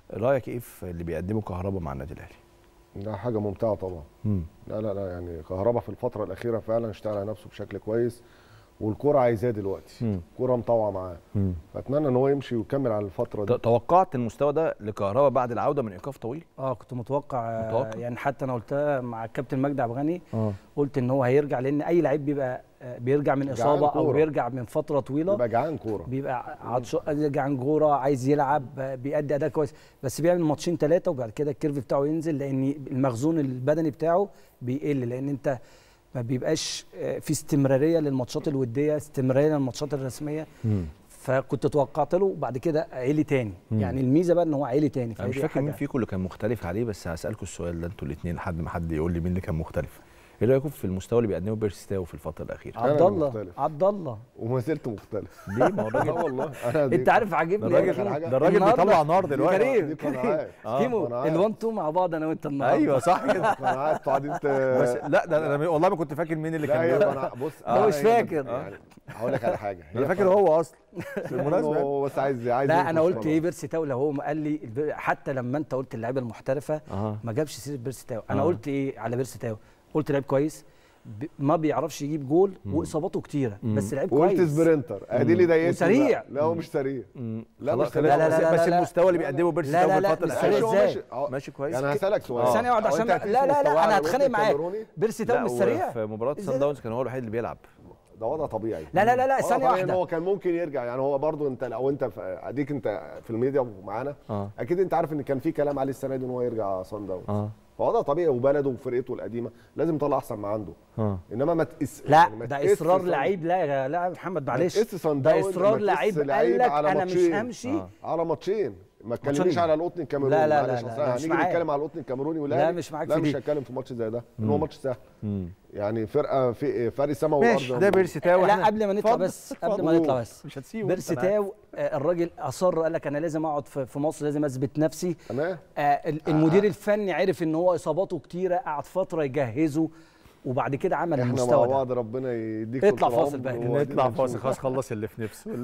رايك ايه في اللي بيقدمه كهربا مع النادي الاهلي ده حاجه ممتعه طبعا مم. لا لا لا يعني كهربا في الفتره الاخيره فعلا اشتغل على نفسه بشكل كويس والكوره عايزاه دلوقتي مم. الكوره مطوعه معاه مم. فاتمنى ان هو يمشي ويكمل على الفتره ت- دي توقعت المستوى ده لكهربا بعد العوده من ايقاف طويل اه كنت متوقع, آه، متوقع؟ يعني حتى انا قلتها مع الكابتن مجدي عبد الغني اه قلت ان هو هيرجع لان اي لعيب بيبقى آه، بيرجع من جعان اصابه او كورة. بيرجع من فتره طويله يبقى جعان كوره بيبقى عطش عن جوره عايز يلعب آه، بيأدي اداء كويس بس بيعمل ماتشين ثلاثه وبعد كده الكيرف بتاعه ينزل لان المخزون البدني بتاعه بيقل لان انت ما بيبقاش آه، في استمراريه للماتشات الوديه استمراريه للماتشات الرسميه مم. فكنت توقعت له بعد كده عيلي تاني مم. يعني الميزه بقى ان هو عيلي تاني انا مش فدي فاكر مين حاجة- فيكم اللي كان مختلف عليه بس هسالكم السؤال ده انتوا الاثنين لحد ما حد يقول لي مين اللي كان مختلف ايه رايكم في المستوى اللي بيقدمه بيرستاو في الفتره الاخيره أنا عبد الله مختلف. عبد الله وما زلت مختلف ليه ما هو لا الراجل والله انا دي- انت عارف ده عاجبني أقول لك الراجل على إيه؟ حاجة؟ ده الراجل النهاردة بيطلع نار دلوقتي كريم دي كريم قناعات آه، كيمو قناعات. الوان تو مع بعض انا وانت النهارده ايوه صح كده قناعات قاعدين بس ت- لا ده انا والله ما كنت فاكر مين اللي لا كان هي بيقول. قناعات بص هو مش أنا- فاكر. يعني هقول لك على حاجه انا هي فاكر قناعات. هو اصلا بالمناسبه هو بس عايز عايز لا ينكش انا قلت خلاص. ايه بيرسي تاو لو هو ما قال لي الب- حتى لما انت قلت اللعيبه المحترفه اه ما جابش سيره بيرسي تاو انا آه. قلت ايه على بيرسي تاو قلت لعيب كويس ب- ما بيعرفش يجيب جول مم. واصاباته كتيره مم. بس لعيب وقلت كويس سبرنتر ادي اللي ضايقتني وسريع. بقى. لا هو مش سريع مم. لا، خلاص مش خلاص. سريع. لا، لا، لا، بس لا، لا. المستوى اللي بيقدمه لا، لا، بيرستاو في لا، الفتره مش الاخيره سريع هو ازاي؟ ماشي- هو- ماشي كويس يعني هسألك سؤال آه. ثانيه واحده هو عشان أنت لا لا هتقيس لا مستواه انا على هتخانق الوطن معاك الكاميروني؟ بيرسي تاو لا مش سريع في مباراه إزاي سان ده؟ داونز كان هو الوحيد اللي بيلعب ده وضع طبيعي لا لا لا لا وضع ثانيه طبيعي إن واحده هو كان ممكن يرجع يعني هو برضو انت لو انت في- اديك انت في الميديا ومعانا اه اكيد انت عارف ان كان في كلام عليه السنه دي ان هو يرجع صن داونز اه فوضع طبيعي وبلده وفرقته القديمه لازم يطلع احسن ما عنده اه انما ما تقيس لا يعني ما ده تقيس اصرار صن- لعيب لا يا لا يا محمد معلش تقيس صن ده داونز، اصرار ما تقيس لعيب قال لعيب لك على انا مش ماتشين. همشي آه. على ماتشين ما ماتشين. تكلمنيش على القطن الكاميروني لا، لا، معلش لا، أصل لا، مش هنيجي معاك. نتكلم على القطن الكاميروني لا، والاهلي مش معاك لا في مش دي. هتكلم في ماتش زي ده ان هو ماتش سهل مم. يعني فرقه في فرق سما ماشي وارض ده بيرستاو لا إحنا- قبل ما نطلع اتفضل، بس قبل اتفضل. ما نطلع بس مش هتسيبه بيرسي أنت، أنا عارف. تاو آه، الراجل اصر قال لك انا لازم اقعد في في مصر لازم اثبت نفسي تمام آه، ال- المدير الفني عرف ان هو اصاباته كتيره قعد فتره يجهزه وبعد كده عمل احنا مع المستوى ده بعض ربنا يديك اطلع طول فاصل عمر بقى. وأدينا نطلع نشوف. فاصل خلاص خلص اللي في نفسه